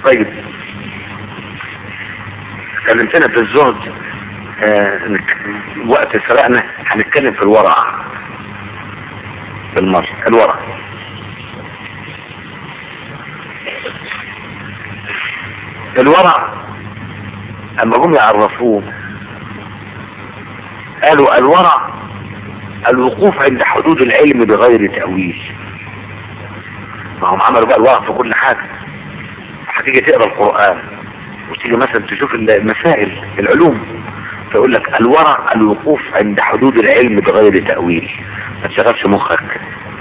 طيب كلمتنا في الزهد آه نك- وقت سرقنا هنتكلم في الورع بالمرة الورع الورع اما هم يعرفوه قالوا الورع الوقوف عند حدود العلم بغير تأويل ما هم عملوا بقى الورع في كل حاجة هتيجي تقرا القرآن وتيجي مثلا تشوف المسائل العلوم فيقول لك الورع الوقوف عند حدود العلم بغير تأويل ما تشغلش مخك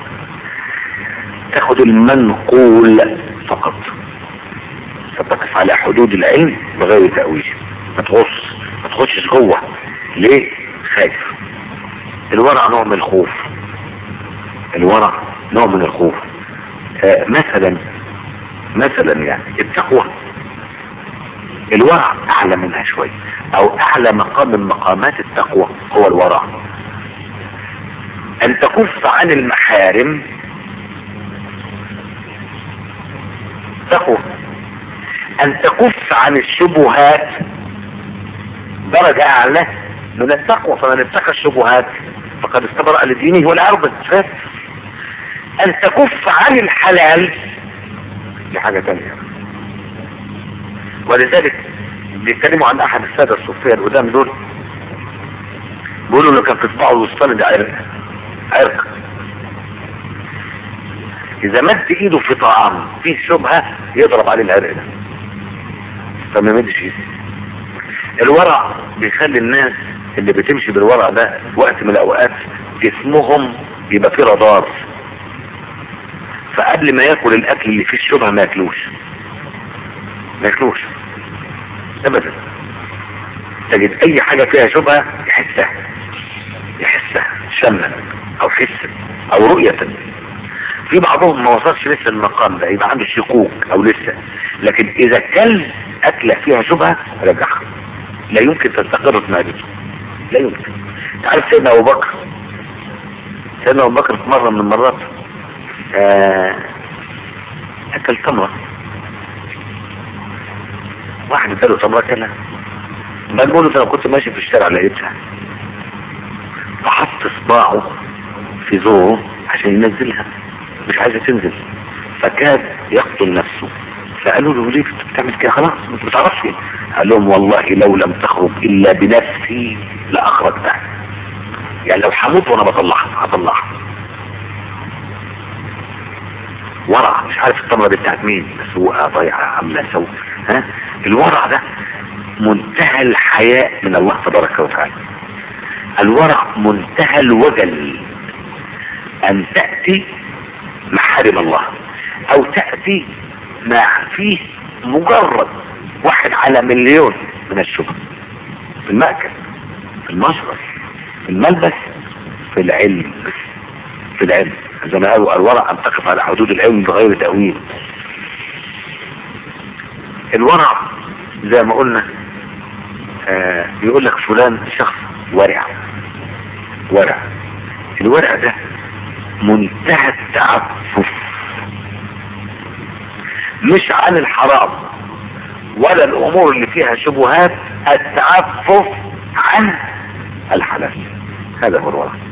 تاخد المنقول فقط فتقف على حدود العلم بغير تأويل ما تغص ما تخشش جوه ليه خايف الورع نوع من الخوف الورع نوع من الخوف آه مثلا مثلا يعني التقوى الورع اعلى منها شوية او اعلى مقام من مقامات التقوى هو الورع ان تكف عن المحارم تقوى ان تكف عن الشبهات درجة اعلى من التقوى فمن اتقى الشبهات فقد استبرأ لدينه والعرض فاهم ان تكف عن الحلال دي حاجة تانية ولذلك بيتكلموا عن احد السادة الصوفية القدام دول بيقولوا انه كان في صباعه الوسطاني ده عرق عرق اذا مد ايده في طعام فيه شبهة يضرب عليه العرق ده فما يمدش ايده الورع بيخلي الناس اللي بتمشي بالورع ده وقت من الاوقات جسمهم يبقى فيه رادار فقبل ما ياكل الاكل اللي فيه الشبهة ما ياكلوش ما ياكلوش ابدا تجد اي حاجة فيها شبهة يحسها يحسها شما او حس او رؤية في بعضهم ما وصلش لسه المقام ده يبقى عنده شكوك او لسه لكن اذا كل اكلة فيها شبهة رجعها لا يمكن تستقر في معدته لا يمكن تعرف سيدنا ابو بكر سيدنا ابو بكر في مرة من المرات آه اكل تمرة واحد اداله تمرة كلها ما تقول له انا كنت ماشي في الشارع لقيتها فحط صباعه في زوره عشان ينزلها مش عايزة تنزل فكاد يقتل نفسه فقالوا له ليه بتعمل كده خلاص انت ما بتعرفش قال لهم والله لو لم تخرج الا بنفسي لاخرجتها يعني لو هموت وانا بطلعها هطلعها ورع مش عارف التمرة دي بتاعت مين مسوقة ضايعة عاملة سوء ها الورع ده منتهى الحياء من الله تبارك وتعالى الورع منتهى الوجل ان تأتي محارم الله او تأتي ما فيه مجرد واحد على مليون من الشبه في المأكل في المشرب في الملبس في العلم في العلم زي ما قالوا الورع ان تقف على حدود العلم بغير تأويل الورع زي ما قلنا آه يقول لك فلان شخص ورع ورع الورع ده منتهى التعفف مش عن الحرام ولا الامور اللي فيها شبهات التعفف عن الحلال هذا هو الورع